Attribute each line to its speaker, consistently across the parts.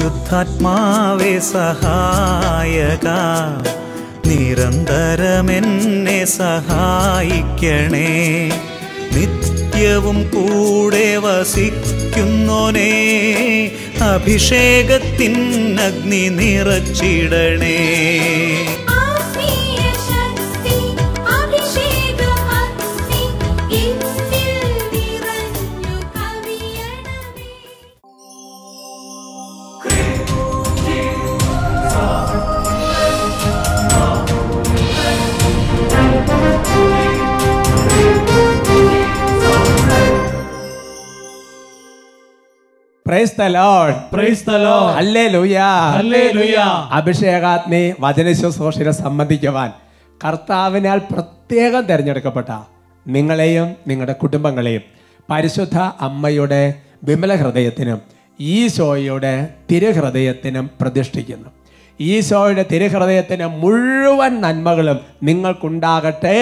Speaker 1: പരിശുദ്ധാത്മാവേ സഹായക നിരന്തരമെന്നെ സഹായിക്കണേ നിത്യവും കൂടെ വസിക്കുന്നോനേ അഭിഷേകത്തിൻ അഗ്നി നിറച്ചിടണേ
Speaker 2: ആത്മീയ ശക്തി അഭിഷേകമഗ്നി എന്നിൽ നിറഞ്ഞു കവിയണമേ
Speaker 3: price the Lord
Speaker 4: Praise the Lord.
Speaker 3: Hallelujah
Speaker 4: Hallelujah.
Speaker 3: അഭിഷേകാഗ്നി വചന ശുശ്രൂഷയെ സംബന്ധിക്കുവാൻ കർത്താവിനാൽ പ്രത്യേകം തിരഞ്ഞെടുക്കപ്പെട്ട നിങ്ങളെയും നിങ്ങളുടെ കുടുംബങ്ങളെയും പരിശുദ്ധ അമ്മയുടെ വിമല ഹൃദയത്തിനും ഈശോയുടെ തിരുഹൃദയത്തിനും പ്രതിഷ്ഠിക്കുന്നു ഈശോയുടെ തിരുഹൃദയത്തിന് മുഴുവൻ നന്മകളും നിങ്ങൾക്കുണ്ടാകട്ടെ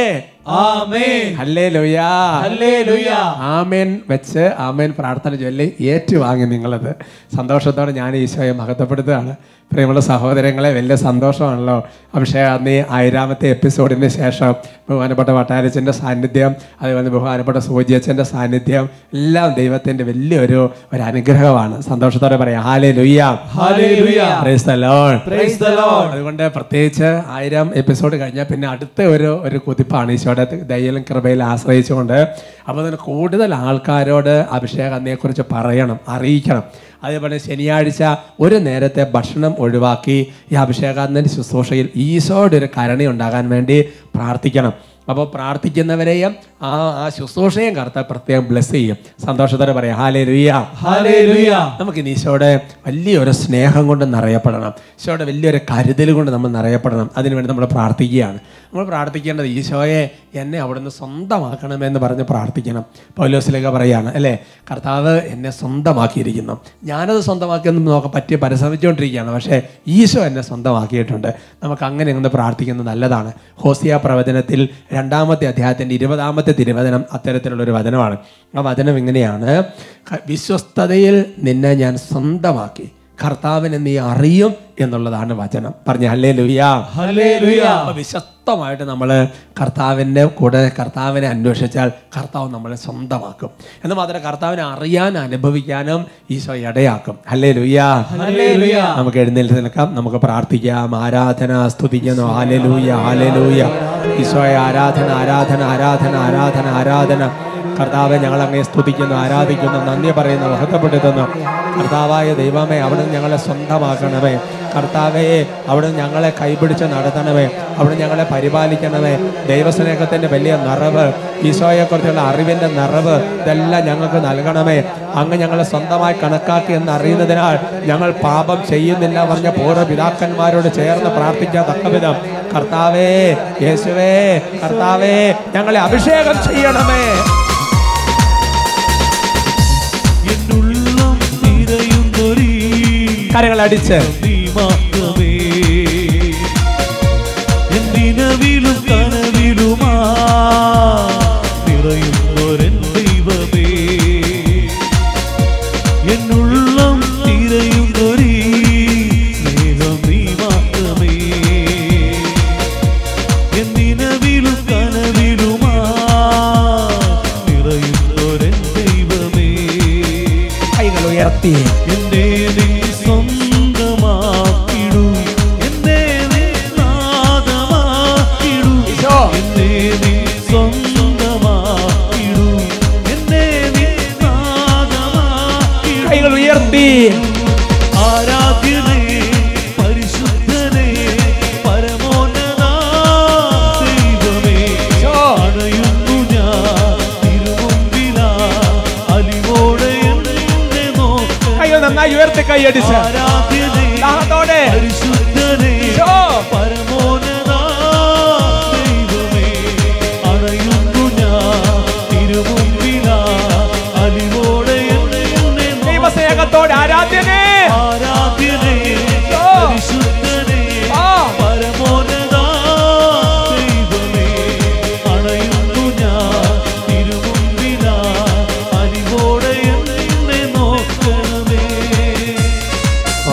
Speaker 4: Amen.
Speaker 3: ഹല്ലേലൂയാ
Speaker 4: Hallelujah.
Speaker 3: ആമേൻ വെച്ച് ആമേൻ പ്രാർത്ഥന ചൊല്ലി ഏറ്റുവാങ്ങി നിങ്ങളത് സന്തോഷത്തോടെ ഞാൻ ഈശോയെ മഹത്വപ്പെടുത്തുകയാണ് പ്രിയമുള്ള സഹോദരങ്ങളെ വലിയ സന്തോഷമാണല്ലോ അഭിഷേക് അന്ന് ഈ ആയിരാമത്തെ എപ്പിസോഡിന് ശേഷം ബഹുമാനപ്പെട്ട വട്ടാരച്ചൻ്റെ സാന്നിധ്യം അതുപോലെ ബഹുമാനപ്പെട്ട സൂചിയച്ചൻ്റെ സാന്നിധ്യം എല്ലാം ദൈവത്തിൻ്റെ വലിയൊരു ഒരു അനുഗ്രഹമാണ് സന്തോഷത്തോടെ പറയാം ഹാലേ ലുയ്യ
Speaker 4: Hallelujah.
Speaker 3: Praise the Lord.
Speaker 4: Praise the Lord.
Speaker 3: അതുകൊണ്ട് പ്രത്യേകിച്ച് ആയിരം എപ്പിസോഡ് കഴിഞ്ഞാൽ പിന്നെ അടുത്ത ഒരു ഒരു കുതിപ്പാണ് ഈശോയുടെ ദയ്യലും കൃപയിൽ ആശ്രയിച്ചുകൊണ്ട് അപ്പോൾ അതിന് കൂടുതൽ ആൾക്കാരോട് അഭിഷേകം കുറിച്ച് പറയണം അറിയിക്കണം അതേപോലെ ശനിയാഴ്ച ഒരു നേരത്തെ ഭക്ഷണം ഒഴിവാക്കി ഈ അഭിഷേകാനന്ദൻ്റെ ശുശ്രൂഷയിൽ ഈശോയുടെ ഒരു കരുണയുണ്ടാകാൻ വേണ്ടി പ്രാർത്ഥിക്കണം അപ്പോൾ പ്രാർത്ഥിക്കുന്നവരെയും ആ ആ ശുശ്രൂഷയും കറുത്ത പ്രത്യേകം ബ്ലെസ് ചെയ്യും സന്തോഷത്തോടെ പറയാം ഹാലേ ലുയ്യ
Speaker 4: Hallelujah.
Speaker 3: നമുക്ക് ഇനി ഈശോയുടെ വലിയൊരു സ്നേഹം കൊണ്ട് നിറയപ്പെടണം ഈശോയുടെ വലിയൊരു കരുതൽ കൊണ്ട് നമ്മൾ നിറയപ്പെടണം അതിനുവേണ്ടി നമ്മൾ പ്രാർത്ഥിക്കുകയാണ് നമ്മൾ പ്രാർത്ഥിക്കേണ്ടത് ഈശോയെ എന്നെ അവിടുന്ന് സ്വന്തമാക്കണമെന്ന് പറഞ്ഞ് പ്രാർത്ഥിക്കണം പൗലോസിലേക്ക് പറയാണ് അല്ലേ കർത്താവ് എന്നെ സ്വന്തമാക്കിയിരിക്കുന്നു ഞാനത് സ്വന്തമാക്കിയെന്ന് നോക്കാൻ പറ്റി പരിശ്രമിച്ചുകൊണ്ടിരിക്കുകയാണ് പക്ഷേ ഈശോ എന്നെ സ്വന്തമാക്കിയിട്ടുണ്ട് നമുക്ക് അങ്ങനെ ഒന്ന് പ്രാർത്ഥിക്കുന്നത് നല്ലതാണ് ഹോസിയ പ്രവചനത്തിൽ രണ്ടാമത്തെ അധ്യായത്തിൻ്റെ ഇരുപതാമത്തെ തിരുവചനം അത്തരത്തിലുള്ള ഒരു വചനമാണ് ആ വചനം ഇങ്ങനെയാണ് ക- വിശ്വസ്തതയിൽ നിന്നെ ഞാൻ സ്വന്തമാക്കി കർത്താവിനെ നീ അറിയും എന്നുള്ളതാണ് വചനം പറഞ്ഞ ഹല്ലേ ലുയ്യാ
Speaker 4: Hallelujah.
Speaker 3: അപ്പൊ വിശ്വസ്തമായിട്ട് നമ്മൾ കർത്താവിൻ്റെ കൂടെ കർത്താവിനെ അന്വേഷിച്ചാൽ കർത്താവ് നമ്മളെ സ്വന്തമാക്കും എന്ന് മാത്രമല്ല കർത്താവിനെ അറിയാൻ അനുഭവിക്കാനും ഈശോ ഇടയാക്കും ഹല്ലേ ലുയ്യാ
Speaker 4: Hallelujah.
Speaker 3: നമുക്ക് എഴുന്നേൽച്ച് നിൽക്കാം നമുക്ക് പ്രാർത്ഥിക്കാം ആരാധന സ്തുതിക്കുന്നു ഹാലലൂയ ഹാലലൂയ ഈശോയെ ആരാധന ആരാധന ആരാധന ആരാധന ആരാധന കർത്താവെ ഞങ്ങൾ അങ്ങേ സ്തുതിക്കുന്നു ആരാധിക്കുന്നു നന്ദി പറയുന്നു മഹത്വപ്പെടുത്തുന്നു കർത്താവായ ദൈവമേ അവിടെ ഞങ്ങളെ സ്വന്തമാക്കണമേ കർത്താവെ അവിടെ ഞങ്ങളെ കൈപിടിച്ച് നടത്തണമേ അവിടെ ഞങ്ങളെ പരിപാലിക്കണമേ ദൈവസ്നേഹത്തിൻ്റെ വലിയ നിറവ് ഈശോയെക്കുറിച്ചുള്ള അറിവിൻ്റെ നിറവ് ഇതെല്ലാം ഞങ്ങൾക്ക് നൽകണമേ അങ്ങ് ഞങ്ങളെ സ്വന്തമായി കണക്കാക്കി എന്ന് അറിയുന്നതിനാൽ ഞങ്ങൾ പാപം ചെയ്യുന്നില്ല പറഞ്ഞ പൂർവ്വ പിതാക്കന്മാരോട് ചേർന്ന് പ്രാർത്ഥിക്കാൻ തക്കവിധം കർത്താവേ യേശുവേ കർത്താവേ ഞങ്ങളെ അഭിഷേകം ചെയ്യണമേ
Speaker 4: എന്നുള്ളം നിറയുന്നൊരീ
Speaker 3: കരങ്ങൾ അടിച്ച്
Speaker 4: നീ മാത്രമേ എന്തിനവിലും കനവിലുമാ നിറയുന്നൊരൻ ദൈവമേ എന്നുള്ളം നിറയുന്നൊരീ സ്നേഹം നീ മാത്രമേ എന്തിനവിലും കനവിലുമാ നിറയുന്നൊരൻ ദൈവമേ
Speaker 3: കൈകൾ ഉയർത്തി
Speaker 4: എന്നെ നീ സ്വന്തമാക്കിടൂ എന്നെ നീ നാദമാക്കിടൂ
Speaker 3: ഈശോ.
Speaker 4: എന്നെ നീ സ്വന്തമാക്കിടൂ എന്നെ നീ നാദമാക്കിടൂ
Speaker 3: കൈകൾ ഉയർത്തി
Speaker 4: ആരാധ്യനേ പരിശുദ്ധനേ പരമോന്നത ദൈവമേ
Speaker 3: ഈശോ.
Speaker 4: അണയുന്നു ഞാൻ തിരുമുമ്പിലാ അലിവോടെ എന്നെ നോക്ക
Speaker 3: കൈകൾ നന്നായി ഉയർത്തി കൈയടിച്ച്
Speaker 4: ആരാധ്യനേ
Speaker 3: ദാഹത്തോടെ
Speaker 4: പരിശുദ്ധനേ
Speaker 3: ഈശോ.
Speaker 4: പരമോന്നത ദൈവമേ അണയുന്നു ഞാൻ തിരുമുമ്പിലാ അലിവോടെ എന്നെ നോക്ക
Speaker 3: ദൈവസ്നേഹത്തോടെ ആരാധ്യനേ
Speaker 4: ആരാധ്യനേ
Speaker 3: ഈശോ.
Speaker 4: പരിശുദ്ധനേ
Speaker 3: ആ.
Speaker 4: പരമോന്നത ദൈവമേ അണയുന്നു ഞാൻ തിരുമുമ്പിലാ അലിവോടെ എന്നെ നോക്കണമേ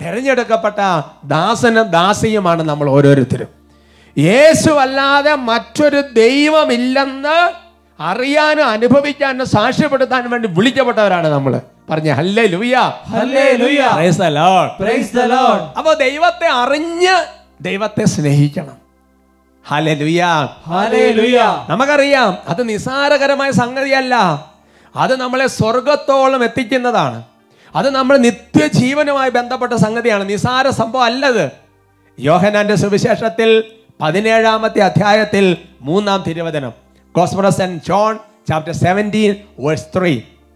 Speaker 3: തെരഞ്ഞെടുക്കപ്പെട്ട ദാസനും ദാസിയുമാണ് നമ്മൾ ഓരോരുത്തരും യേശു അല്ലാതെ മറ്റൊരു ദൈവമില്ലെന്ന് അറിയാനും അനുഭവിക്കാനും സാക്ഷ്യപ്പെടുത്താനും വേണ്ടി വിളിക്കപ്പെട്ടവരാണ് നമ്മൾ പറഞ്ഞ ഹല്ലേ ലുയ്യ
Speaker 4: ഹല്ലേലൂയ പ്രൈസ് ദ ലോർഡ്
Speaker 3: അപ്പൊ ദൈവത്തെ അറിഞ്ഞ് ദൈവത്തെ സ്നേഹിക്കണം ഹലേ ലുയ്യ
Speaker 4: ഹല്ലേലൂയ
Speaker 3: നമുക്കറിയാം അത് നിസാരകരമായ സംഗതിയല്ല അത് നമ്മളെ സ്വർഗത്തോളം എത്തിക്കുന്നതാണ് അത് നമ്മൾ നിത്യജീവനുമായി ബന്ധപ്പെട്ട സംഗതിയാണ് നിസാര സംഭവം അല്ലത് യോഹനാന്റെ സുവിശേഷത്തിൽ പതിനേഴാമത്തെ അധ്യായത്തിൽ മൂന്നാം തിരുവചനം gospels and John chapter seventeen verse three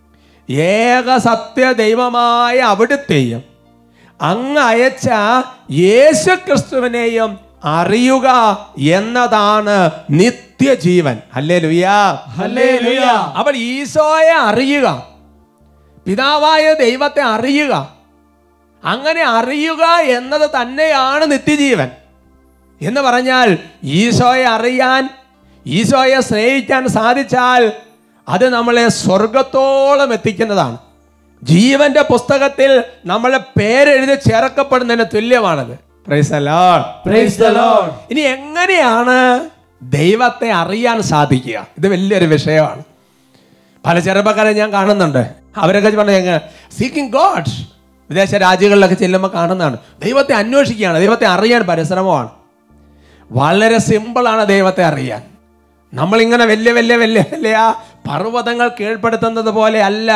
Speaker 3: ഏക സത്യ ദൈവമായ അവിടുത്തെയും അങ്ങ് അയച്ച യേശു ക്രിസ്തുവിനെയും അറിയുക എന്നതാണ് നിത്യജീവൻ അല്ലേ ലുയാ
Speaker 4: ഹല്ലേലൂയ
Speaker 3: അപ്പോൾ ഈശോയെ അറിയുക പിതാവായ ദൈവത്തെ അറിയുക അങ്ങനെ അറിയുക എന്നത് തന്നെയാണ് നിത്യജീവൻ എന്ന് പറഞ്ഞാൽ ഈശോയെ അറിയാൻ ഈശോയെ സ്നേഹിക്കാൻ സാധിച്ചാൽ അത് നമ്മളെ സ്വർഗത്തോളം എത്തിക്കുന്നതാണ് ജീവന്റെ പുസ്തകത്തിൽ നമ്മളെ പേരെഴുതി ചേർക്കപ്പെടുന്നതിന് തുല്യമാണത് Praise the Lord.
Speaker 4: Praise the Lord
Speaker 3: ഇനി എങ്ങനെയാണ് ദൈവത്തെ അറിയാൻ സാധിക്കുക ഇത് വലിയൊരു വിഷയമാണ് പല ചെറുപ്പക്കാരെ ഞാൻ കാണുന്നുണ്ട് അവരൊക്കെ പറഞ്ഞ എങ്ങനെ സീക്കിംഗ് ഗോഡ് വിദേശ രാജ്യങ്ങളിലൊക്കെ ചെല്ലുമ്പോൾ കാണുന്നതാണ് ദൈവത്തെ അന്വേഷിക്കുകയാണ് ദൈവത്തെ അറിയാൻ പരിശ്രമമാണ് വളരെ സിമ്പിളാണ് ദൈവത്തെ അറിയാൻ നമ്മളിങ്ങനെ വലിയ വലിയ വലിയ വലിയ പർവ്വതങ്ങൾ കീഴ്പ്പെടുത്തുന്നത് പോലെ അല്ല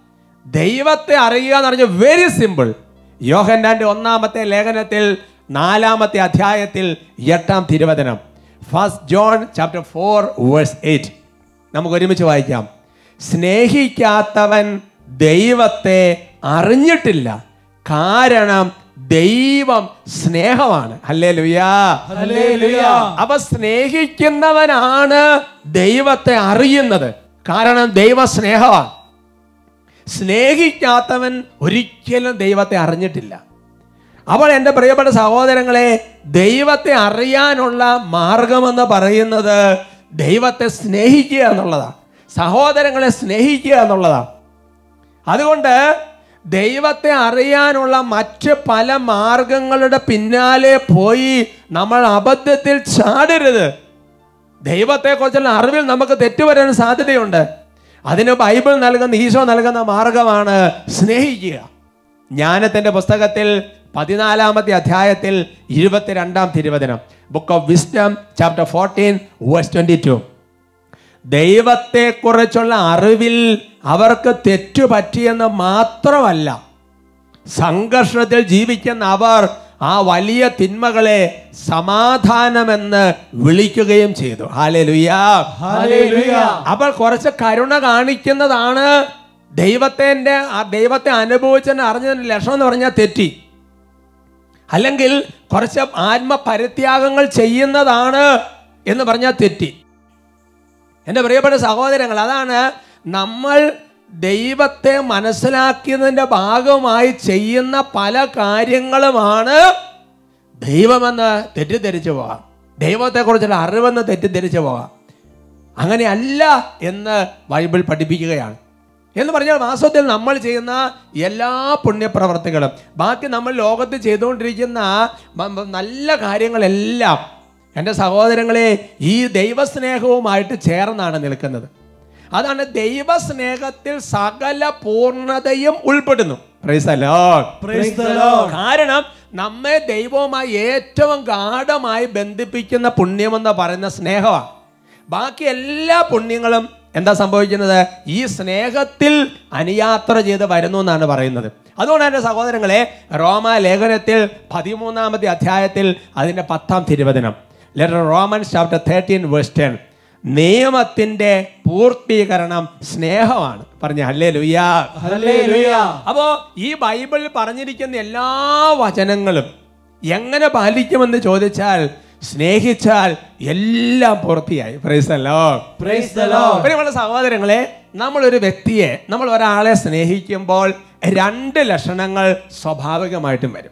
Speaker 3: ദൈവത്തെ അറിയുക എന്ന് പറഞ്ഞാൽ വെരി സിമ്പിൾ യോഹന്നാന്റെ ഒന്നാമത്തെ ലേഖനത്തിൽ നാലാമത്തെ അധ്യായത്തിൽ എട്ടാം തിരുവചനം first John chapter four verse eight നമുക്ക് ഒരുമിച്ച് വായിക്കാം സ്നേഹിക്കാത്തവൻ ദൈവത്തെ അറിഞ്ഞിട്ടില്ല കാരണം ദൈവം സ്നേഹമാണ് അല്ലേ ലുയാ
Speaker 4: ഹല്ലേലൂയ
Speaker 3: അപ്പൊ സ്നേഹിക്കുന്നവനാണ് ദൈവത്തെ അറിയുന്നത് കാരണം ദൈവ സ്നേഹമാണ് സ്നേഹിക്കാത്തവൻ ഒരിക്കലും ദൈവത്തെ അറിഞ്ഞിട്ടില്ല അപ്പോൾ എൻ്റെ പ്രിയപ്പെട്ട സഹോദരങ്ങളെ ദൈവത്തെ അറിയാനുള്ള മാർഗമെന്ന് പറയുന്നത് ദൈവത്തെ സ്നേഹിക്കുക എന്നുള്ളതാണ് സഹോദരങ്ങളെ സ്നേഹിക്കുക എന്നുള്ളതാണ് അതുകൊണ്ട് ദൈവത്തെ അറിയാനുള്ള മറ്റ് പല മാർഗങ്ങളുടെ പിന്നാലെ പോയി നമ്മൾ അബദ്ധത്തിൽ ചാടരുത് ദൈവത്തെക്കുറിച്ചുള്ള അറിവിൽ നമുക്ക് തെറ്റുവരാൻ സാധ്യതയുണ്ട് അതിന് ബൈബിൾ നൽകുന്ന ഈശോ നൽകുന്ന മാർഗമാണ് സ്നേഹിക്കുക ജ്ഞാനത്തിന്റെ പുസ്തകത്തിൽ പതിനാലാമത്തെ അധ്യായത്തിൽ ഇരുപത്തിരണ്ടാം തിരുവചനം book of wisdom chapter fourteen verse twenty two ദൈവത്തെക്കുറിച്ചുള്ള അറിവിൽ അവർക്ക് തെറ്റു പറ്റിയെന്ന് മാത്രമല്ല സംഘർഷത്തിൽ ജീവിക്കുന്ന അവർ ആ വലിയ തിന്മകളെ സമാധാനമെന്ന് വിളിക്കുകയും ചെയ്തു ഹാലേലുയാ
Speaker 4: ഹല്ലേലൂയ
Speaker 3: അപ്പോൾ കുറച്ച് കരുണ കാണിക്കുന്നതാണ് ദൈവത്തിന്റെ ആ ദൈവത്തെ അനുഭവിച്ചെന്ന് അറിഞ്ഞതിന്റെ ലക്ഷണം എന്ന് പറഞ്ഞാൽ തെറ്റി അല്ലെങ്കിൽ കുറച്ച് ആത്മപരിത്യാഗങ്ങൾ ചെയ്യുന്നതാണ് എന്ന് പറഞ്ഞാൽ തെറ്റി എൻ്റെ പ്രിയപ്പെട്ട സഹോദരങ്ങൾ അതാണ് നമ്മൾ ദൈവത്തെ മനസ്സിലാക്കിയതിൻ്റെ ഭാഗമായി ചെയ്യുന്ന പല കാര്യങ്ങളുമാണ് ദൈവമെന്ന് തെറ്റിദ്ധരിച്ചു പോകാം ദൈവത്തെക്കുറിച്ചുള്ള അറിവെന്ന് തെറ്റിദ്ധരിച്ചു പോകാം അങ്ങനെയല്ല എന്ന് ബൈബിൾ പഠിപ്പിക്കുകയാണ് എന്ന് പറഞ്ഞാൽ വാസ്തവത്തിൽ നമ്മൾ ചെയ്യുന്ന എല്ലാ പുണ്യപ്രവർത്തികളും ബാക്കി നമ്മൾ ലോകത്ത് ചെയ്തുകൊണ്ടിരിക്കുന്ന മ- മ- നല്ല കാര്യങ്ങളെല്ലാം എൻ്റെ സഹോദരങ്ങളെ ഈ ദൈവസ്നേഹവുമായിട്ട് ചേർന്നാണ് നിൽക്കുന്നത് അതാണ് ദൈവസ്നേഹത്തിൽ സകല പൂർണ്ണതയും ഉൾപ്പെടുന്നു Praise the Lord.
Speaker 4: Praise the Lord.
Speaker 3: കാരണം നമ്മെ ദൈവവുമായി ഏറ്റവും ഗാഠമായി ബന്ധിപ്പിക്കുന്ന പുണ്യമെന്ന് പറയുന്ന സ്നേഹമാണ് ബാക്കി എല്ലാ പുണ്യങ്ങളും എന്താ സംഭവിക്കുന്നത് ഈ സ്നേഹത്തിൽ അനുയാത്ര ചെയ്ത് വരുന്നു എന്നാണ് പറയുന്നത് അതുകൊണ്ട് എൻ്റെ സഹോദരങ്ങളെ റോമ ലേഖനത്തിൽ പതിമൂന്നാമത്തെ അധ്യായത്തിൽ അതിൻ്റെ പത്താം തിരുവചനം letter Romans chapter thirteen verse ten നിയമത്തിന്റെ പൂർത്തീകരണം സ്നേഹമാണ് പറഞ്ഞ ഹല്ലേ ലുയ്യാ
Speaker 4: ഹല്ലേലൂയ
Speaker 3: അപ്പോ ഈ ബൈബിളിൽ പറഞ്ഞിരിക്കുന്ന എല്ലാ വചനങ്ങളും എങ്ങനെ പാലിക്കുമെന്ന് ചോദിച്ചാൽ സ്നേഹിച്ചാൽ എല്ലാം പൂർത്തിയായി പ്രൈസല്ലോ
Speaker 4: പ്രൈസ് ദ ലോർഡ്
Speaker 3: പ്രിയമുള്ള സഹോദരങ്ങളെ നമ്മളൊരു വ്യക്തിയെ നമ്മൾ ഒരാളെ സ്നേഹിക്കുമ്പോൾ രണ്ട് ലക്ഷണങ്ങൾ സ്വാഭാവികമായിട്ടും വരും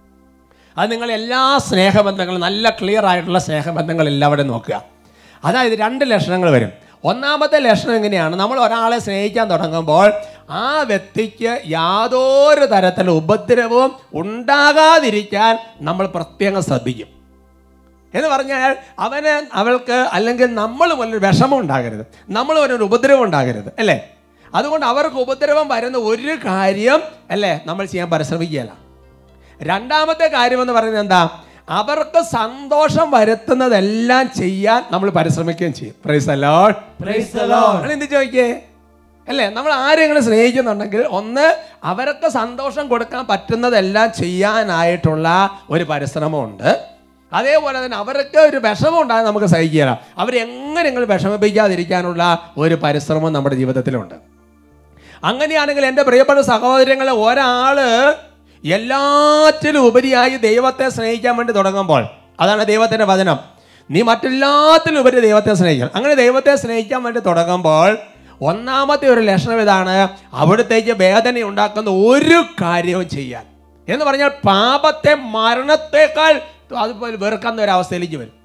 Speaker 3: അത് നിങ്ങൾ എല്ലാ സ്നേഹബന്ധങ്ങളും നല്ല ക്ലിയർ ആയിട്ടുള്ള സ്നേഹബന്ധങ്ങൾ എല്ലാവരും നോക്കുക അതായത് രണ്ട് ലക്ഷണങ്ങൾ വരും ഒന്നാമത്തെ ലക്ഷണം എങ്ങനെയാണ് നമ്മൾ ഒരാളെ സ്നേഹിക്കാൻ തുടങ്ങുമ്പോൾ ആ വ്യക്തിക്ക് യാതൊരു തരത്തിലുള്ള ഉപദ്രവവും ഉണ്ടാകാതിരിക്കാൻ നമ്മൾ പ്രത്യേകം ശ്രദ്ധിക്കും എന്ന് പറഞ്ഞാൽ അവന് അവൾക്ക് അല്ലെങ്കിൽ നമ്മൾ ഒരു വിഷമം ഉണ്ടാകരുത് നമ്മൾ ഒരു ഉപദ്രവം ഉണ്ടാകരുത് അല്ലേ അതുകൊണ്ട് അവർക്ക് ഉപദ്രവം വരുന്ന ഒരു കാര്യം അല്ലേ നമ്മൾ ചെയ്യാൻ പരിശ്രമിക്കുകയല്ല രണ്ടാമത്തെ കാര്യം എന്ന് പറയുന്നത് എന്താ അവർക്ക് സന്തോഷം വരുത്തുന്നതെല്ലാം ചെയ്യാൻ നമ്മൾ പരിശ്രമിക്കുകയും ചെയ്യും praise a lot
Speaker 4: Praise the Lord.
Speaker 3: നിങ്ങൾ എന്ത് ചോദിക്കേ അല്ലേ നമ്മൾ ആരെങ്കിലും സ്നേഹിക്കുന്നുണ്ടെങ്കിൽ ഒന്ന് അവർക്ക് സന്തോഷം കൊടുക്കാൻ പറ്റുന്നതെല്ലാം ചെയ്യാനായിട്ടുള്ള ഒരു പരിശ്രമമുണ്ട് അതേപോലെ തന്നെ അവർക്ക് ഒരു വിഷമം ഉണ്ടാകാൻ നമുക്ക് സഹിക്കുകയില്ല അവരെങ്ങനെയെങ്കിലും വിഷമിപ്പിക്കാതിരിക്കാനുള്ള ഒരു പരിശ്രമം നമ്മുടെ ജീവിതത്തിലുണ്ട് അങ്ങനെയാണെങ്കിൽ എൻ്റെ പ്രിയപ്പെട്ട സഹോദരങ്ങളെ ഒരാള് എല്ലാറ്റിലും ഉപരിയായി ദൈവത്തെ സ്നേഹിക്കാൻ വേണ്ടി തുടങ്ങുമ്പോൾ അതാണ് ദൈവത്തിൻ്റെ വചനം നീ മറ്റെല്ലാത്തിലും ഉപരി ദൈവത്തെ സ്നേഹിക്കണം അങ്ങനെ ദൈവത്തെ സ്നേഹിക്കാൻ വേണ്ടി തുടങ്ങുമ്പോൾ ഒന്നാമത്തെ ഒരു ലക്ഷണം ഇതാണ് അവിടത്തേക്ക് വേദന ഉണ്ടാക്കുന്ന ഒരു കാര്യവും ചെയ്യാൻ എന്ന് പറഞ്ഞാൽ പാപത്തെ മരണത്തെക്കാൾ അതുപോലെ വെറുക്കുന്ന ഒരു അവസ്ഥയിലേക്ക് വരും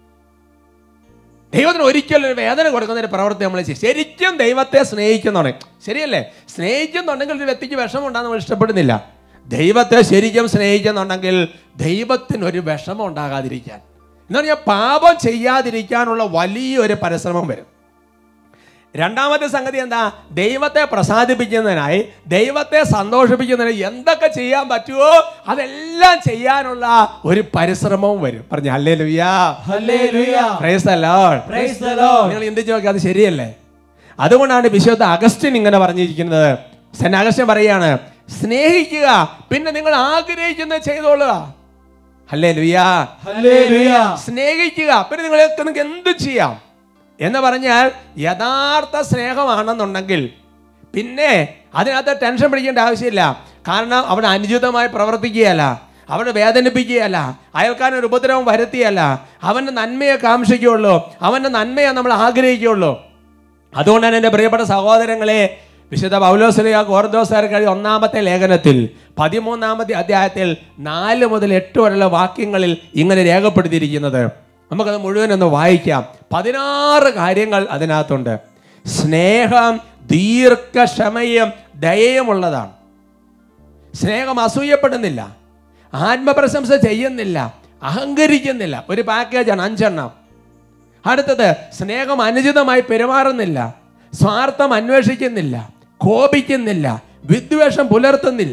Speaker 3: ദൈവത്തിന് ഒരിക്കലും ഒരു വേദന കൊടുക്കുന്ന ഒരു പ്രവൃത്തി നമ്മൾ ചെയ്യും ശരിക്കും ദൈവത്തെ സ്നേഹിക്കുന്നതാണ് ശരിയല്ലേ സ്നേഹിക്കുന്നുണ്ടെങ്കിൽ ഒരു വ്യക്തിക്ക് വിഷമം ഉണ്ടാകുന്ന നമ്മൾ ഇഷ്ടപ്പെടുന്നില്ല ദൈവത്തെ ശരിക്കും സ്നേഹിക്കുന്നുണ്ടെങ്കിൽ ദൈവത്തിന് ഒരു വിഷമം ഉണ്ടാകാതിരിക്കാൻ എന്ന് പറഞ്ഞാൽ പാപം ചെയ്യാതിരിക്കാനുള്ള വലിയൊരു പരിശ്രമം വരും രണ്ടാമത്തെ സംഗതി എന്താ ദൈവത്തെ പ്രസാദിപ്പിക്കുന്നതിനായി ദൈവത്തെ സന്തോഷിപ്പിക്കുന്നതിനായി എന്തൊക്കെ ചെയ്യാൻ പറ്റുമോ അതെല്ലാം ചെയ്യാനുള്ള ഒരു പരിശ്രമവും വരും പറഞ്ഞു അല്ലേ ലുയ്യാ
Speaker 4: Hallelujah.
Speaker 3: Praise the Lord.
Speaker 4: Praise the Lord.
Speaker 3: നിങ്ങൾ ചിന്തിച്ചു നോക്കി അത് ശരിയല്ലേ അതുകൊണ്ടാണ് വിശുദ്ധ അഗസ്റ്റിൻ ഇങ്ങനെ പറഞ്ഞിരിക്കുന്നത് സെന്റ് അഗസ്റ്റിൻ പറയാണ് സ്നേഹിക്കുക പിന്നെ നിങ്ങൾ ആഗ്രഹിക്കുന്നത് ചെയ്തോളുക അല്ലേ ലുയ്യാ
Speaker 4: Hallelujah.
Speaker 3: സ്നേഹിക്കുക പിന്നെ നിങ്ങൾ നിങ്ങൾക്ക് എന്ത് ചെയ്യാം എന്ന് പറഞ്ഞാൽ യഥാർത്ഥ സ്നേഹമാണെന്നുണ്ടെങ്കിൽ പിന്നെ അതിനകത്ത് ടെൻഷൻ പിടിക്കേണ്ട ആവശ്യമില്ല കാരണം അവിടെ അനുചിതമായി പ്രവർത്തിക്കുകയല്ല അവിടെ വേദനിപ്പിക്കുകയല്ല അയൽക്കാരൻ ഒരു ഉപദ്രവം വരുത്തിയല്ല അവൻ്റെ നന്മയെ കാംക്ഷിക്കുകയുള്ളൂ അവൻ്റെ നന്മയെ നമ്മൾ ആഗ്രഹിക്കുകയുള്ളൂ അതുകൊണ്ടാണ് എൻ്റെ പ്രിയപ്പെട്ട സഹോദരങ്ങളെ വിശുദ്ധ പൗലോസ്ലിയ കോർദോസാർ കഴി ഒന്നാമത്തെ ലേഖനത്തിൽ പതിമൂന്നാമത്തെ അധ്യായത്തിൽ നാല് മുതൽ എട്ട് വരെയുള്ള വാക്യങ്ങളിൽ ഇങ്ങനെ രേഖപ്പെടുത്തിയിരിക്കുന്നത് നമുക്കത് മുഴുവൻ ഒന്ന് വായിക്കാം പതിനാറ് കാര്യങ്ങൾ അതിനകത്തുണ്ട് സ്നേഹം ദീർഘക്ഷമയും ദയയുമുള്ളതാണ് സ്നേഹം അസൂയപ്പെടുന്നില്ല ആത്മപ്രശംസ ചെയ്യുന്നില്ല അഹങ്കരിക്കുന്നില്ല ഒരു പാക്കേജാണ് അഞ്ചെണ്ണം അടുത്തത് സ്നേഹം അനുചിതമായി പെരുമാറുന്നില്ല സ്വാർത്ഥം അന്വേഷിക്കുന്നില്ല കോപിക്കുന്നില്ല വിദ്വേഷം പുലർത്തുന്നില്ല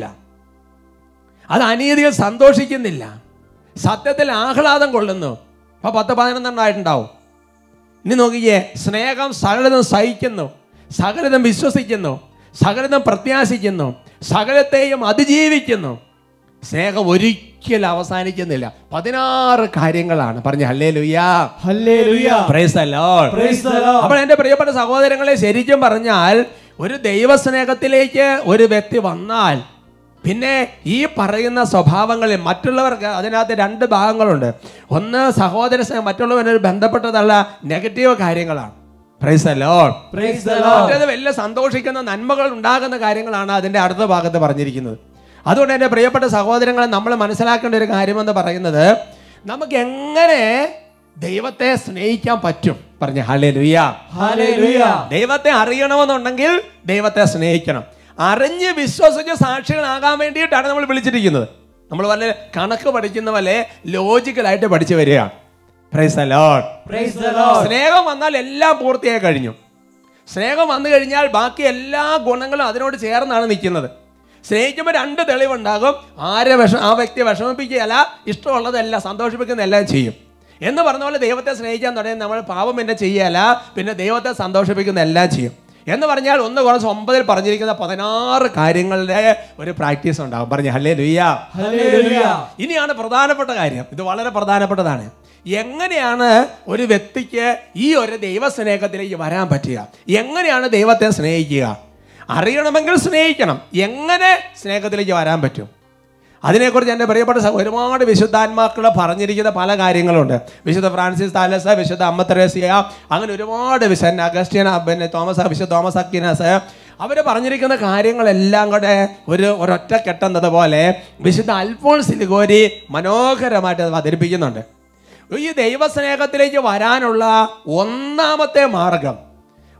Speaker 3: അത് അനീതിയിൽ സന്തോഷിക്കുന്നില്ല സത്യത്തിൽ ആഹ്ലാദം കൊള്ളുന്നു അപ്പൊ പത്ത് പതിനൊന്നെണ്ണമായിട്ടുണ്ടാവും ഇനി നോക്കിയേ സ്നേഹം സകലതും സഹിക്കുന്നു സകലതും വിശ്വസിക്കുന്നു സകലതും പ്രത്യാശിക്കുന്നു സകലത്തെയും അതിജീവിക്കുന്നു സ്നേഹം ഒരിക്കലും അവസാനിക്കുന്നില്ല പതിനാറ് കാര്യങ്ങളാണ് പറഞ്ഞ ഹല്ലേ ലുയ്യാ
Speaker 4: Hallelujah.
Speaker 3: Praise the Lord.
Speaker 4: Praise the Lord.
Speaker 3: അപ്പോൾ എൻ്റെ പ്രിയപ്പെട്ട സഹോദരങ്ങളെ ശരിക്കും പറഞ്ഞാൽ ഒരു ദൈവസ്നേഹത്തിലേക്ക് ഒരു വ്യക്തി വന്നാൽ പിന്നെ ഈ പറയുന്ന സ്വഭാവങ്ങളിൽ മറ്റുള്ളവർക്ക് അതിനകത്ത് രണ്ട് ഭാഗങ്ങളുണ്ട് ഒന്ന് സഹോദര സ്നേഹം മറ്റുള്ളവരൊരു ബന്ധപ്പെട്ടതല്ല നെഗറ്റീവ് കാര്യങ്ങളാണ് praise lord
Speaker 4: Praise the Lord.
Speaker 3: മറ്റേത് വലിയ സന്തോഷിക്കുന്ന നന്മകൾ ഉണ്ടാകുന്ന കാര്യങ്ങളാണ് അതിൻ്റെ അടുത്ത ഭാഗത്ത് പറഞ്ഞിരിക്കുന്നത് അതുകൊണ്ട് എൻ്റെ പ്രിയപ്പെട്ട സഹോദരങ്ങളെ നമ്മൾ മനസ്സിലാക്കേണ്ട ഒരു കാര്യമെന്ന് പറയുന്നത് നമുക്ക് എങ്ങനെ ദൈവത്തെ സ്നേഹിക്കാൻ പറ്റും പറഞ്ഞ ഹലേ ലുയ്യ
Speaker 4: Hallelujah.
Speaker 3: ദൈവത്തെ അറിയണമെന്നുണ്ടെങ്കിൽ ദൈവത്തെ സ്നേഹിക്കണം അറിഞ്ഞ് വിശ്വസിച്ച് സാക്ഷികളാകാൻ വേണ്ടിയിട്ടാണ് നമ്മൾ വിളിച്ചിരിക്കുന്നത് നമ്മൾ വല്ല കണക്ക് പഠിക്കുന്ന പോലെ ലോജിക്കലായിട്ട് പഠിച്ചു വരികയാണ് praise lord
Speaker 4: Praise the Lord.
Speaker 3: സ്നേഹം വന്നാൽ എല്ലാം പൂർത്തിയായി കഴിഞ്ഞു സ്നേഹം വന്നു കഴിഞ്ഞാൽ ബാക്കി എല്ലാ ഗുണങ്ങളും അതിനോട് ചേർന്നാണ് നിൽക്കുന്നത് സ്നേഹിക്കുമ്പോൾ രണ്ട് തെളിവുണ്ടാകും ആരെ വിഷ ആ വ്യക്തിയെ വിഷമിപ്പിക്കുകയല്ല ഇഷ്ടമുള്ളതെല്ലാം സന്തോഷിപ്പിക്കുന്ന എല്ലാം ചെയ്യും എന്ന് പറഞ്ഞ പോലെ ദൈവത്തെ സ്നേഹിക്കാൻ തുടങ്ങി നമ്മൾ പാപം പിന്നെ ചെയ്യല പിന്നെ ദൈവത്തെ സന്തോഷിപ്പിക്കുന്ന എല്ലാം ചെയ്യും എന്ന് പറഞ്ഞാൽ ഒന്ന് കുറച്ച് ഒമ്പതിൽ പറഞ്ഞിരിക്കുന്ന പതിനാറ് കാര്യങ്ങളുടെ ഒരു പ്രാക്ടീസ് ഉണ്ടാകും പറഞ്ഞു ഹല്ലേ ലുയ്യ
Speaker 4: Hallelujah.
Speaker 3: ഇനിയാണ് പ്രധാനപ്പെട്ട കാര്യം ഇത് വളരെ പ്രധാനപ്പെട്ടതാണ് എങ്ങനെയാണ് ഒരു വ്യക്തിക്ക് ഈ ഒരു ദൈവസ്നേഹത്തിലേക്ക് വരാൻ പറ്റുക എങ്ങനെയാണ് ദൈവത്തെ സ്നേഹിക്കുക അറിയണമെങ്കിൽ സ്നേഹിക്കണം എങ്ങനെ സ്നേഹത്തിലേക്ക് വരാൻ പറ്റും അതിനെക്കുറിച്ച് എൻ്റെ പ്രിയപ്പെട്ട സഹ- ഒരുപാട് വിശുദ്ധാത്മാക്കൾ പറഞ്ഞിരിക്കുന്ന പല കാര്യങ്ങളുണ്ട് വിശുദ്ധ ഫ്രാൻസിസ് താലസ് വിശുദ്ധ അമ്മ തെരേസിയ അങ്ങനെ ഒരുപാട് വിശുദ്ധ അഗസ്റ്റ്യൻ പിന്നെ തോമസ് വിശുദ്ധ തോമസ് അക്കിനസ് അവർ പറഞ്ഞിരിക്കുന്ന കാര്യങ്ങളെല്ലാം കൂടെ ഒരു ഒരൊറ്റ കെട്ടുന്നത് പോലെ വിശുദ്ധ അൽഫോൺസ് ലിഗോരി മനോഹരമായിട്ട് അത് അവതരിപ്പിക്കുന്നുണ്ട് ഈ ദൈവസ്നേഹത്തിലേക്ക് വരാനുള്ള ഒന്നാമത്തെ മാർഗം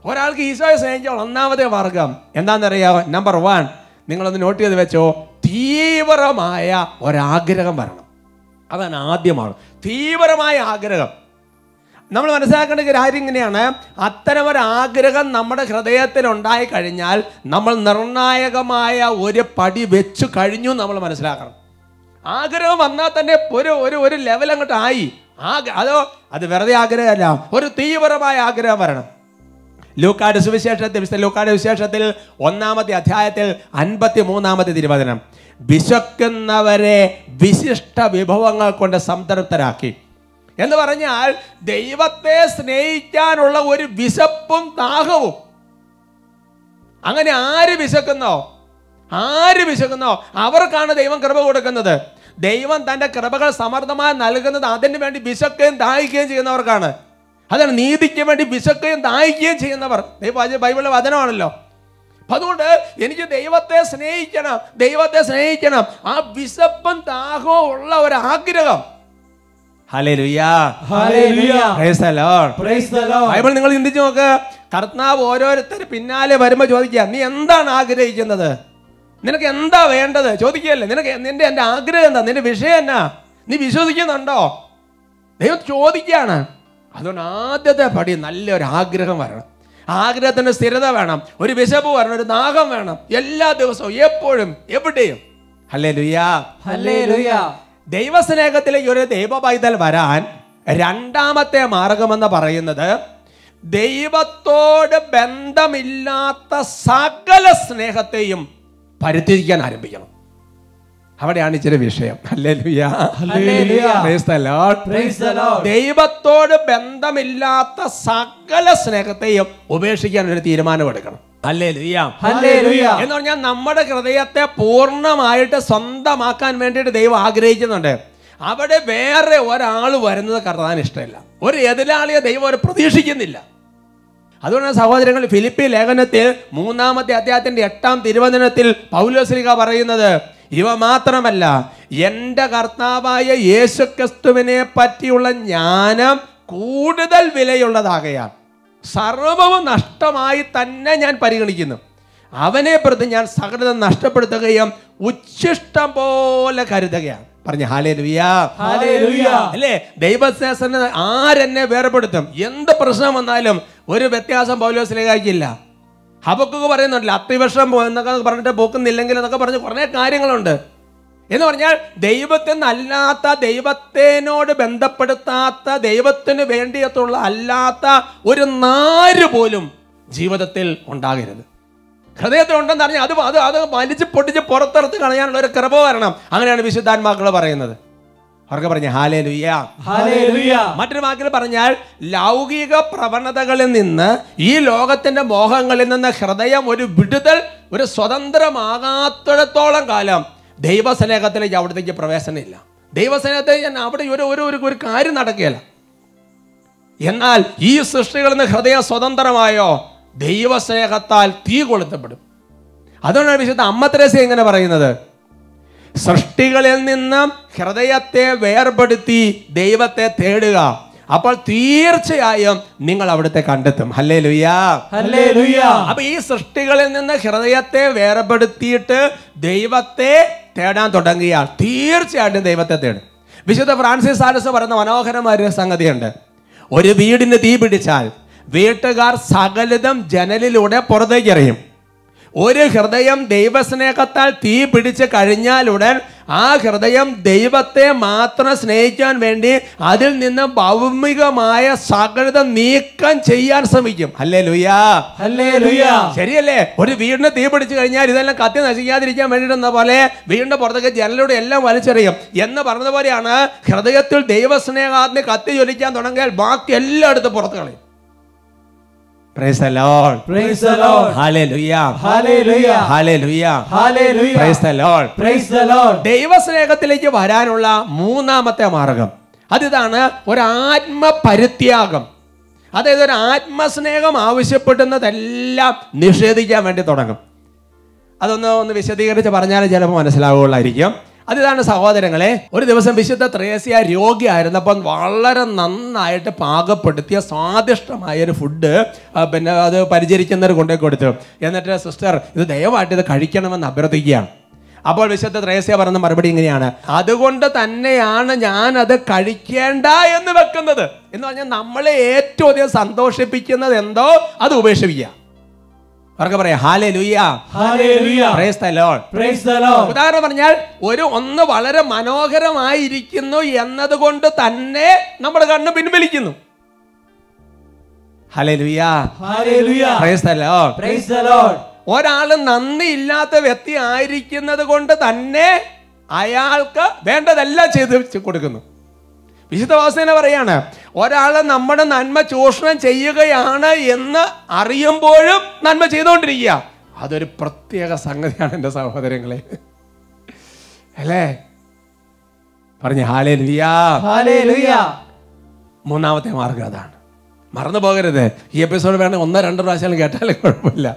Speaker 3: ഒരാൾക്ക് ഈശോയെ സ്നേഹിക്കാൻ ഒന്നാമത്തെ മാർഗം എന്താണെന്നറിയാമോ നമ്പർ വൺ നിങ്ങളൊന്ന് നോട്ട് ചെയ്ത് വെച്ചോ തീവ്രമായ ഒരാഗ്രഹം വരണം അതാണ് ആദ്യമാണ് തീവ്രമായ ആഗ്രഹം നമ്മൾ മനസ്സിലാക്കേണ്ട ഒരു കാര്യം ഇങ്ങനെയാണ് അത്തരം ഒരു ആഗ്രഹം നമ്മുടെ ഹൃദയത്തിൽ ഉണ്ടായി കഴിഞ്ഞാൽ നമ്മൾ നിർണായകമായ ഒരു പടി വെച്ചു കഴിഞ്ഞു നമ്മൾ മനസ്സിലാക്കണം ആഗ്രഹം വന്നാൽ തന്നെ ഒരു ഒരു ഒരു ലെവൽ അങ്ങോട്ട് ആയി ആഗ്ര അതോ അത് വെറുതെ ആഗ്രഹമല്ല ഒരു തീവ്രമായ ആഗ്രഹം വരണം ലൂക്കാട് സുവിശേഷത്തിൽ വിശുദ്ധ ലൂക്കാട് വിശേഷത്തിൽ ഒന്നാമത്തെ അധ്യായത്തിൽ അൻപത്തി മൂന്നാമത്തെ തിരുവചനം വിശക്കുന്നവരെ വിശിഷ്ട വിഭവങ്ങൾ കൊണ്ട് സംതൃപ്തരാക്കി എന്ന് പറഞ്ഞാൽ ദൈവത്തെ സ്നേഹിക്കാനുള്ള ഒരു വിശപ്പും ദാഹവും അങ്ങനെ ആര് വിശക്കുന്നോ ആര് വിശക്കുന്നോ അവർക്കാണ് ദൈവം കൃപ കൊടുക്കുന്നത് ദൈവം തന്റെ കൃപകൾ സമർത്ഥമായി നൽകുന്നത് അതിനു വേണ്ടി വിശക്കുകയും ദാഹിക്കുകയും ചെയ്യുന്നവർക്കാണ് അതാണ് നീതിക്ക് വേണ്ടി വിശക്കുകയും ദാഹിക്കുകയും ചെയ്യുന്നവർ ദൈവ ബൈബിളിലെ വചനമാണല്ലോ അപ്പൊ അതുകൊണ്ട് എനിക്ക് ദൈവത്തെ സ്നേഹിക്കണം ദൈവത്തെ സ്നേഹിക്കണം ആ വിശപ്പും ദാഹവും ഉള്ള ഒരു ആഗ്രഹം ഹല്ലേലൂയാ
Speaker 4: Hallelujah.
Speaker 3: Praise the Lord.
Speaker 4: Praise the Lord.
Speaker 3: Bible നിങ്ങൾ ചിന്തിച്ചു നോക്ക് കർത്താവ് ഓരോരുത്തർ പിന്നാലെ വരുമ്പോ ചോദിക്കുക നീ എന്താണ് ആഗ്രഹിക്കുന്നത് നിനക്ക് എന്താ വേണ്ടത് ചോദിക്കുകയല്ലേ നിനക്ക് നിന്റെ എന്റെ ആഗ്രഹം എന്താ നിന്റെ വിഷയം എന്നാ നീ വിശ്വസിക്കുന്നുണ്ടോ ദൈവം ചോദിക്കുകയാണ് അതുകൊണ്ട് ആദ്യത്തെ പടി നല്ലൊരു ആഗ്രഹം വരണം ആഗ്രഹത്തിന് സ്ഥിരത വേണം ഒരു വിശപ്പ് വരണം ഒരു ദാഹം വേണം എല്ലാ ദിവസവും എപ്പോഴും എവിടെയും അല്ലേ ലുയ്യാ
Speaker 4: Hallelujah.
Speaker 3: ദൈവസ്നേഹത്തിലേക്ക് ഒരു ദൈവ പൈതൽ വരാൻ രണ്ടാമത്തെ മാർഗമെന്ന് പറയുന്നത് ദൈവത്തോട് ബന്ധമില്ലാത്ത സകല സ്നേഹത്തെയും പരിത്യജിക്കാൻ ആരംഭിക്കണം അവിടെയാണ് ഇച്ചിരി വിഷയം hallelujah.
Speaker 4: Hallelujah.
Speaker 3: Praise the Lord.
Speaker 4: Praise the Lord.
Speaker 3: ദൈവത്തോട് ബന്ധമില്ലാത്ത സകല സ്നേഹത്തെയും ഉപേക്ഷിക്കാൻ ഒരു തീരുമാനമെടുക്കണം ഹല്ലേലൂയ.
Speaker 4: Hallelujah.
Speaker 3: എന്ന് പറഞ്ഞാൽ നമ്മുടെ ഹൃദയത്തെ പൂർണ്ണമായിട്ട് സ്വന്തമാക്കാൻ വേണ്ടിയിട്ട് ദൈവം ആഗ്രഹിക്കുന്നുണ്ട് അവിടെ വേറെ ഒരാൾ വരുന്നത് കർത്താൻ ഇഷ്ടമില്ല ഒരു എതിരാളിയെ ദൈവം ഒരു പ്രതീക്ഷിക്കുന്നില്ല അതുകൊണ്ട് സഹോദരങ്ങൾ ഫിലിപ്പി ലേഖനത്തിൽ മൂന്നാമത്തെ അധ്യായത്തിന്റെ എട്ടാം തിരുവചനത്തിൽ പൗലോസ്ലിക പറയുന്നത് ഇവ മാത്രമല്ല എൻ്റെ കർത്താവായ യേശുക്രിസ്തുവിനെ പറ്റിയുള്ള ജ്ഞാനം കൂടുതൽ വിലയുള്ളതാകയാൽ സർവവും നഷ്ടമായി തന്നെ ഞാൻ പരിഗണിക്കുന്നു അവനെ പ്രതി ഞാൻ സകലതും നഷ്ടപ്പെടുത്തുകയും ഉച്ഛിഷ്ടം പോലെ കരുതുകയാണ് പറഞ്ഞു ഹാലേ ലുയാ
Speaker 4: Hallelujah.
Speaker 3: അല്ലേ ദൈവശാസന ആരെന്നെ വേർപെടുത്തും എന്ത് പ്രശ്നം വന്നാലും ഒരു വ്യത്യാസം പൗലോസിലേക്കായിക്കില്ല ഹബക്കൊക്കെ പറയുന്നുണ്ടല്ലോ അത്തിവർഷം എന്നൊക്കെ പറഞ്ഞിട്ട് പോക്കുന്നില്ലെങ്കിൽ എന്നൊക്കെ പറഞ്ഞ് കുറേ കാര്യങ്ങളുണ്ട് എന്ന് പറഞ്ഞാൽ ദൈവത്തിൽ അല്ലാത്ത ദൈവത്തിനോട് ബന്ധപ്പെടുത്താത്ത ദൈവത്തിന് വേണ്ടിയത്തുള്ള അല്ലാത്ത ഒരു നാര് പോലും ജീവിതത്തിൽ ഉണ്ടാകരുത് ഹൃദയത്തിൽ ഉണ്ടെന്ന് അറിഞ്ഞാൽ അത് അത് അത് വലിച്ച് പൊട്ടിച്ച് പുറത്തെടുത്ത് കളയാനുള്ള ഒരു കൃപ വരണം അങ്ങനെയാണ് വിശുദ്ധാത്മാക്കൾ പറയുന്നത് അവർക്ക് പറഞ്ഞ ഹാലേ ലുയ്യ
Speaker 4: Hallelujah.
Speaker 3: മറ്റൊരു വാക്കിൽ പറഞ്ഞാൽ ലൗകിക പ്രവണതകളിൽ നിന്ന് ഈ ലോകത്തിന്റെ മോഹങ്ങളിൽ നിന്ന് ഹൃദയം ഒരു വിടുതൽ ഒരു സ്വതന്ത്രമാകാത്തിടത്തോളം കാലം ദൈവസ്നേഹത്തിലേക്ക് അവിടത്തേക്ക് പ്രവേശനമില്ല ദൈവസ്നേഹത്തിൽ ഞാൻ അവിടെ ഒരു ഒരു ഒരു ഒരു കാര്യം നടക്കുകയില്ല എന്നാൽ ഈ സൃഷ്ടികളിൽ നിന്ന് ഹൃദയം സ്വതന്ത്രമായോ ദൈവസ്നേഹത്താൽ തീ കൊളുത്തപ്പെടും അതുകൊണ്ടാണ് വിശുദ്ധ അമ്മ തെരേസ ഇങ്ങനെ പറയുന്നത് സൃഷ്ടികളിൽ നിന്നും ഹൃദയത്തെ വേർപെടുത്തി ദൈവത്തെ തേടുക അപ്പോൾ തീർച്ചയായും നിങ്ങൾ അവിടുത്തെ കണ്ടെത്തും ഹല്ലേ ലുയ്യാ
Speaker 4: Hallelujah.
Speaker 3: അപ്പൊ ഈ സൃഷ്ടികളിൽ നിന്ന് ഹൃദയത്തെ വേർപെടുത്തിയിട്ട് ദൈവത്തെ തേടാൻ തുടങ്ങിയാൽ തീർച്ചയായിട്ടും ദൈവത്തെ തേടും വിശുദ്ധ ഫ്രാൻസിസ് ആലസ് പറയുന്ന മനോഹരമായ ഒരു സംഗതിയുണ്ട് ഒരു വീടിന് തീ പിടിച്ചാൽ വീട്ടുകാർ സകലതും ജനലിലൂടെ പുറത്തേക്ക് എറിയും ഒരു ഹൃദയം ദൈവസ്നേഹത്താൽ തീ പിടിച്ച് കഴിഞ്ഞാലുടൻ ആ ഹൃദയം ദൈവത്തെ മാത്രം സ്നേഹിക്കാൻ വേണ്ടി അതിൽ നിന്ന് ഭൗമികമായ സകലതം നീക്കം ചെയ്യാൻ ശ്രമിക്കും അല്ലേ ലുയാ
Speaker 4: Hallelujah.
Speaker 3: ശരിയല്ലേ ഒരു വീടിന് തീ പിടിച്ചു കഴിഞ്ഞാൽ ഇതെല്ലാം കത്തി നശിക്കാതിരിക്കാൻ വേണ്ടിയിട്ടെന്ന പോലെ വീടിന്റെ പുറത്തേക്ക് ജനലൂടെ എല്ലാം വലിച്ചെറിയും എന്ന് പറഞ്ഞ പോലെയാണ് ഹൃദയത്തിൽ ദൈവസ്നേഹാഗ്നി കത്തി ജ്വലിക്കാൻ തുടങ്ങിയാൽ ബാക്കി എല്ലായിടത്തും പുറത്ത് കളയും Praise the Lord.
Speaker 4: Praise the Lord.
Speaker 3: Hallelujah.
Speaker 4: Hallelujah.
Speaker 3: Hallelujah.
Speaker 4: Hallelujah.
Speaker 3: Praise the Lord.
Speaker 4: Praise the Lord.
Speaker 3: ദൈവസ്നേഹത്തിലേക്ക് വരാനുള്ള മൂന്നാമത്തെ മാർഗം അതിതാണ് ഒരു ആത്മപരിത്യാഗം അതായത് ഒരു ആത്മസ്നേഹം ആവശ്യപ്പെടുന്നതെല്ലാം നിഷേധിക്കാൻ വേണ്ടി തുടങ്ങും അതൊന്ന് ഒന്ന് വിശദീകരിച്ച് പറഞ്ഞാൽ ചിലപ്പോൾ മനസ്സിലാവുകയുള്ളായിരിക്കും അതിതാണ് സഹോദരങ്ങളെ ഒരു ദിവസം വിശുദ്ധ ത്രേസ്യ രോഗിയായിരുന്നപ്പം വളരെ നന്നായിട്ട് പാകപ്പെടുത്തിയ സ്വാദിഷ്ടമായ ഒരു ഫുഡ് ആ, പിന്നെ അത് പരിചരിക്കുന്നവർ കൊണ്ടേ കൊടുത്തു എന്നിട്ട് സിസ്റ്റർ ഇത് ദയവായിട്ട് ഇത് കഴിക്കണമെന്ന് അഭ്യർത്ഥിക്കുകയാണ് അപ്പോൾ വിശുദ്ധ ത്രേസ്യ പറഞ്ഞ മറുപടി ഇങ്ങനെയാണ് അതുകൊണ്ട് തന്നെയാണ് ഞാൻ അത് കഴിക്കേണ്ട എന്ന് വെക്കുന്നത് എന്ന് പറഞ്ഞാൽ നമ്മളെ ഏറ്റവും അധികം സന്തോഷിപ്പിക്കുന്നത് എന്തോ അത് ഉപേക്ഷിക്കുക അവർക്ക് പറയാം ഹാലേ ലുയ്യ
Speaker 4: Hallelujah.
Speaker 3: Praise the Lord.
Speaker 4: Praise the Lord.
Speaker 3: ഉദാഹരണം പറഞ്ഞാൽ ഒരു ഒന്ന് വളരെ മനോഹരമായിരിക്കുന്നു എന്നതുകൊണ്ട് തന്നെ നമ്മുടെ കണ്ണ് പിൻവലിക്കുന്നു hallelujah
Speaker 4: Hallelujah.
Speaker 3: Praise the Lord.
Speaker 4: Praise the Lord.
Speaker 3: ഒരാൾ നന്ദിയില്ലാത്ത വ്യക്തി ആയിരിക്കുന്നത് കൊണ്ട് തന്നെ അയാൾക്ക് വേണ്ടതെല്ലാം ചെയ്ത് കൊടുക്കുന്നു വിശുദ്ധ വാസന പറയാണ് ഒരാൾ നമ്മുടെ നന്മ ചൂഷണം ചെയ്യുകയാണ് എന്ന് അറിയുമ്പോഴും നന്മ ചെയ്തുകൊണ്ടിരിക്കുക അതൊരു പ്രത്യേക സംഗതിയാണ് എൻ്റെ സഹോദരങ്ങളെ അല്ലേ പറഞ്ഞു ഹാലേ ലിയാ
Speaker 4: Hallelujah.
Speaker 3: മൂന്നാമത്തെ മാർഗം അതാണ് മറന്നു പോകരുത് ഈ എപ്പിസോഡ് വേണമെങ്കിൽ ഒന്നോ രണ്ടോ പ്രാവശ്യം കേട്ടാലും കുഴപ്പമില്ല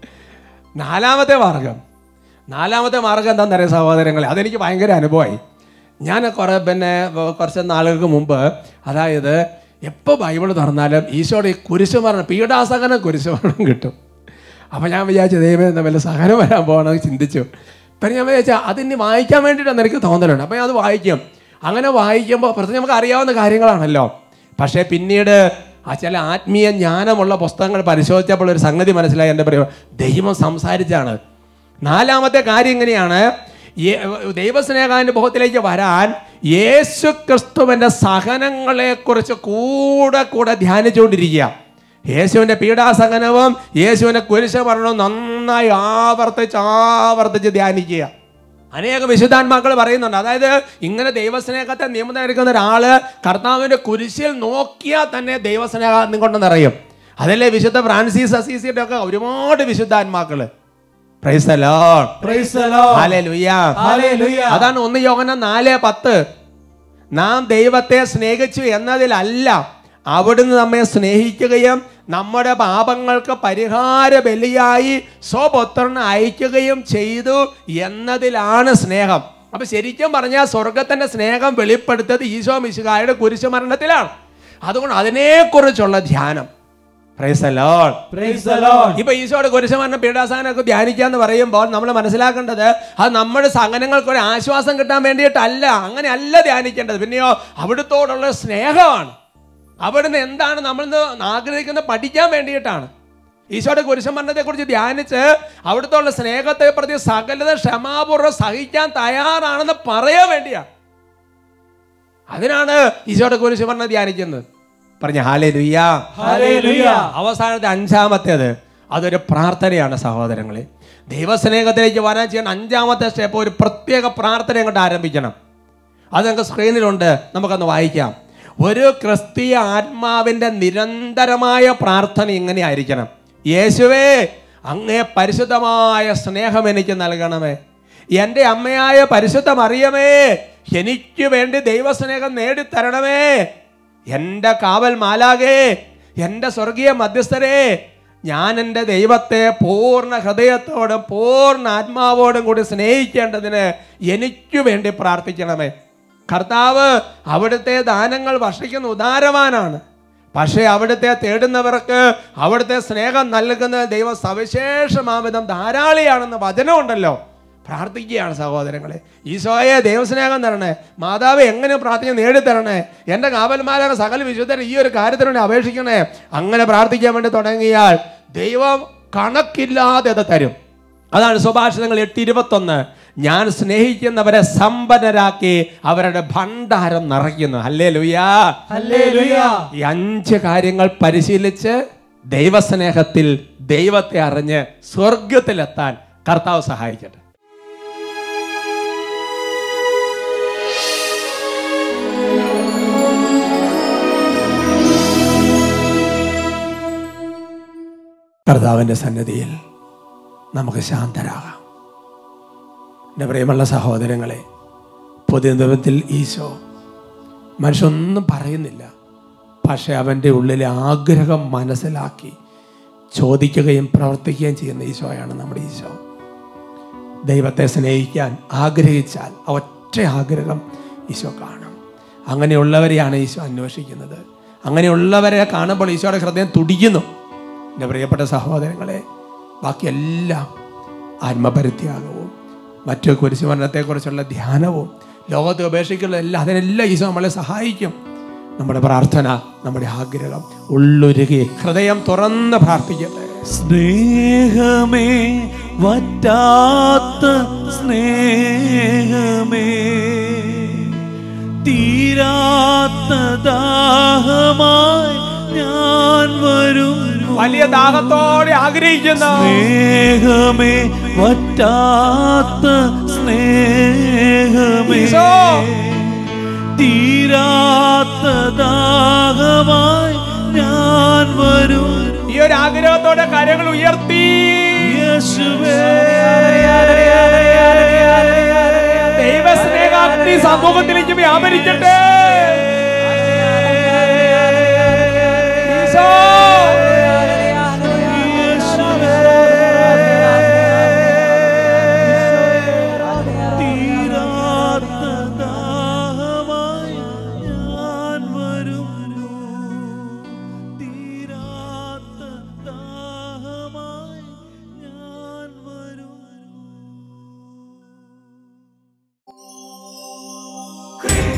Speaker 3: നാലാമത്തെ മാർഗം നാലാമത്തെ മാർഗം എന്താണെന്നറിയാം സഹോദരങ്ങളെ അതെനിക്ക് ഭയങ്കര അനുഭവമായി ഞാൻ കുറേ പിന്നെ കുറച്ച് നാളുകൾക്ക് മുമ്പ് അതായത് എപ്പോൾ ബൈബിൾ തുറന്നാലും ഈശോയുടെ ഈ കുരിശുമരണം പീഡാസഹനം കുരിശുമരണം കിട്ടും അപ്പോൾ ഞാൻ വിചാരിച്ചു ദൈവം എന്താ വല്ല സഹനം വരാൻ പോകണമെന്ന് ചിന്തിച്ചു പിന്നെ ഞാൻ വിചാരിച്ചാൽ അതിന് വായിക്കാൻ വേണ്ടിയിട്ടാണ് എനിക്ക് തോന്നലുണ്ട് അപ്പോൾ ഞാൻ അത് വായിക്കും അങ്ങനെ വായിക്കുമ്പോൾ പ്രത്യേകം നമുക്ക് അറിയാവുന്ന കാര്യങ്ങളാണല്ലോ പക്ഷേ പിന്നീട് ആ ചില ആത്മീയ ജ്ഞാനമുള്ള പുസ്തകങ്ങൾ പരിശോധിച്ചപ്പോൾ ഒരു സംഗതി മനസ്സിലായി എൻ്റെ പറയുക ദൈവം സംസാരിച്ചാണ് നാലാമത്തെ കാര്യം ഇങ്ങനെയാണ് യേ- ദൈവസ്നേഹാനുഭവത്തിലേക്ക് വരാൻ യേശു ക്രിസ്തുവിൻ്റെ സഹനങ്ങളെക്കുറിച്ച് കൂടെ കൂടെ ധ്യാനിച്ചുകൊണ്ടിരിക്കുക യേശുവിൻ്റെ പീഡാസഹനവും യേശുവിൻ്റെ കുരിശമരണവും നന്നായി ആവർത്തിച്ച് ആവർത്തിച്ച് ധ്യാനിക്കുക അനേക വിശുദ്ധാത്മാക്കൾ പറയുന്നുണ്ട് അതായത് ഇങ്ങനെ ദൈവസ്നേഹത്തെ നിയമനിൽക്കുന്ന ഒരാള് കർത്താവിന്റെ കുരിശിൽ നോക്കിയാൽ തന്നെ ദൈവസ്നേഹം കൊണ്ട് നിറയും അതല്ലേ വിശുദ്ധ ഫ്രാൻസിസ് അസീസിയുടെ ഒക്കെ ഒരുപാട് വിശുദ്ധാത്മാക്കള് Praise the Lord.
Speaker 4: Praise the Lord.
Speaker 3: Hallelujah.
Speaker 4: Hallelujah.
Speaker 3: അതാണ് ഒന്ന് യോഹന നാല് പത്ത് നാം ദൈവത്തെ സ്നേഹിച്ചു എന്നതിലല്ല അവിടുന്ന് നമ്മെ സ്നേഹിക്കുകയും നമ്മുടെ പാപങ്ങൾക്ക് പരിഹാര ബലിയായി സ്വപുത്രനെ അയക്കുകയും ചെയ്തു എന്നതിലാണ് സ്നേഹം അപ്പൊ ശരിക്കും പറഞ്ഞാൽ സ്വർഗത്തിന്റെ സ്നേഹം വെളിപ്പെടുത്തത് ഈശോ മിശുകായുടെ കുരിശുമരണത്തിലാണ് അതുകൊണ്ട് അതിനെക്കുറിച്ചുള്ള ധ്യാനം Praise the Lord.
Speaker 4: Praise the Lord.
Speaker 3: ഇപ്പൊ ഈശോയുടെ കുരിശുമരണം പീഡാസഹനമൊക്കെ ധ്യാനിക്കാന്ന് പറയുമ്പോൾ നമ്മൾ മനസ്സിലാക്കേണ്ടത് അത് നമ്മുടെ സഹനങ്ങൾക്ക് ഒരു ആശ്വാസം കിട്ടാൻ വേണ്ടിയിട്ടല്ല അങ്ങനെ അല്ല ധ്യാനിക്കേണ്ടത് പിന്നെയോ അവിടുത്തോടുള്ള സ്നേഹമാണ് അവിടുന്ന് എന്താണ് നമ്മൾ ഇന്ന് ആഗ്രഹിക്കുന്നത് പഠിക്കാൻ വേണ്ടിയിട്ടാണ് ഈശോയുടെ കുരിശുമരണത്തെ കുറിച്ച് ധ്യാനിച്ച് അവിടുത്തോടുള്ള സ്നേഹത്തെ പ്രതി സകലത ക്ഷമാപൂർവ്വം സഹിക്കാൻ തയ്യാറാണെന്ന് പറയാൻ വേണ്ടിയാ അതിനാണ് ഈശോയുടെ കുരിശുമരണം ധ്യാനിക്കുന്നത് പറഞ്ഞ ഹാലേ ലുയ്യാ
Speaker 4: Hallelujah.
Speaker 3: അവസാനത്തെ അഞ്ചാമത്തേത് അതൊരു പ്രാർത്ഥനയാണ് സഹോദരങ്ങളെ ദൈവസ്നേഹത്തിലേക്ക് വരാൻ ചെയ്യുന്ന അഞ്ചാമത്തെ സ്റ്റെപ്പ് ഒരു പ്രത്യേക പ്രാർത്ഥന അങ്ങോട്ട് ആരംഭിക്കണം അത് നമുക്ക് സ്ക്രീനിലുണ്ട് നമുക്കൊന്ന് വായിക്കാം ഒരു ക്രിസ്തീയ ആത്മാവിൻ്റെ നിരന്തരമായ പ്രാർത്ഥന ഇങ്ങനെ ആയിരിക്കണം യേശുവേ അങ്ങേ പരിശുദ്ധമായ സ്നേഹം എനിക്ക് നൽകണമേ എൻ്റെ അമ്മയായ പരിശുദ്ധ മറിയമേ എനിക്ക് വേണ്ടി ദൈവസ്നേഹം നേടിത്തരണമേ എൻ്റെ കാവൽ മാലാകേ എൻ്റെ സ്വർഗീയ മധ്യസ്ഥരെ ഞാൻ എൻ്റെ ദൈവത്തെ പൂർണ്ണ ഹൃദയത്തോടും പൂർണ്ണ ആത്മാവോടും കൂടി സ്നേഹിക്കേണ്ടതിന് എനിക്ക് വേണ്ടി പ്രാർത്ഥിക്കണമേ കർത്താവ് അവിടുത്തെ ദാനങ്ങൾ വർഷിക്കുന്ന ഉദാരവാനാണ് പക്ഷേ അവിടുത്തെ തേടുന്നവർക്ക് അവിടുത്തെ സ്നേഹം നൽകുന്ന ദൈവം സവിശേഷമാവിധം ധാരാളിയാണെന്ന് വചനമുണ്ടല്ലോ പ്രാർത്ഥിക്കുകയാണ് സഹോദരങ്ങളെ ഈശോയെ ദൈവസ്നേഹം തരണേ മാതാവ് എങ്ങനെ പ്രാർത്ഥന നേടിത്തരണേ എൻ്റെ കാവൽമാരായ സകല വിശുദ്ധർ ഈ ഒരു കാര്യത്തിന് വേണ്ടി അപേക്ഷിക്കണേ അങ്ങനെ പ്രാർത്ഥിക്കാൻ വേണ്ടി തുടങ്ങിയാൽ ദൈവം കണക്കില്ലാതെ അത് തരും അതാണ് സുഭാഷിതങ്ങൾ എട്ട് ഇരുപത്തൊന്ന് ഞാൻ സ്നേഹിക്കുന്നവരെ സമ്പന്നരാക്കി അവരുടെ ഭണ്ഡാരം നിറയ്ക്കുന്നു അല്ലേ ലുയാ
Speaker 4: Hallelujah.
Speaker 3: ഈ അഞ്ച് കാര്യങ്ങൾ പരിശീലിച്ച് ദൈവസ്നേഹത്തിൽ ദൈവത്തെ അറിഞ്ഞ് സ്വർഗത്തിലെത്താൻ കർത്താവ് സഹായിക്കട്ടെ കർത്താവിൻ്റെ സന്നിധിയിൽ നമുക്ക് ശാന്തരാകാം എൻ്റെ പ്രിയമുള്ള സഹോദരങ്ങളെ പുതിയ നിയമത്തിൽ ഈശോ മനുഷ്യനൊന്നും പറയുന്നില്ല പക്ഷെ അവൻ്റെ ഉള്ളിലെ ആഗ്രഹം മനസ്സിലാക്കി ചോദിക്കുകയും പ്രവർത്തിക്കുകയും ചെയ്യുന്ന ഈശോയാണ് നമ്മുടെ ഈശോ ദൈവത്തെ സ്നേഹിക്കാൻ ആഗ്രഹിച്ചാൽ ആ ഒറ്റ ഒരൊറ്റ ആഗ്രഹം ഈശോ കാണും അങ്ങനെയുള്ളവരെയാണ് ഈശോ അന്വേഷിക്കുന്നത് അങ്ങനെയുള്ളവരെ കാണുമ്പോൾ ഈശോയുടെ ഹൃദയം തുടിക്കുന്നു എൻ്റെ പ്രിയപ്പെട്ട സഹോദരങ്ങളെ ബാക്കിയെല്ലാം ആത്മപരിത്യാഗവും മറ്റു കുരിശുമരണത്തെക്കുറിച്ചുള്ള ധ്യാനവും ലോകത്തെ ഉപേക്ഷിക്കുന്ന എല്ലാം അതിനെല്ലാം ഈശോ നമ്മളെ സഹായിക്കും നമ്മുടെ പ്രാർത്ഥന നമ്മുടെ ആഗ്രഹം ഉള്ളുരുകി ഹൃദയം തുറന്ന് പ്രാർത്ഥിക്കട്ടെ
Speaker 1: സ്നേഹമേ വറ്റാത്ത സ്നേഹമേ തീരാത്ത ദാഹമായി ഞാൻ വരും
Speaker 3: വലിയ ദാഹത്തോടെ ആഗ്രഹിക്കുന്ന
Speaker 1: സ്നേഹമേ വറ്റാത്ത സ്നേഹമേ
Speaker 3: ഈശോ.
Speaker 1: തീരാത്ത ദാഹമായി ഞാൻ വരും
Speaker 3: ഈ ഒരു ആഗ്രഹത്തോടെ കാര്യങ്ങൾ ഉയർത്തി
Speaker 1: യേശുവേ
Speaker 3: ദൈവസ്നേഹാഗ്നി സമൂഹത്തിലേക്ക് വ്യാപരിക്കട്ടെ ഈശോ.
Speaker 1: തീരാത്ത ദാഹമായി ഞാൻ വരുന്നു തീരാത്ത ദാഹമായി ഞാൻ വരുന്നു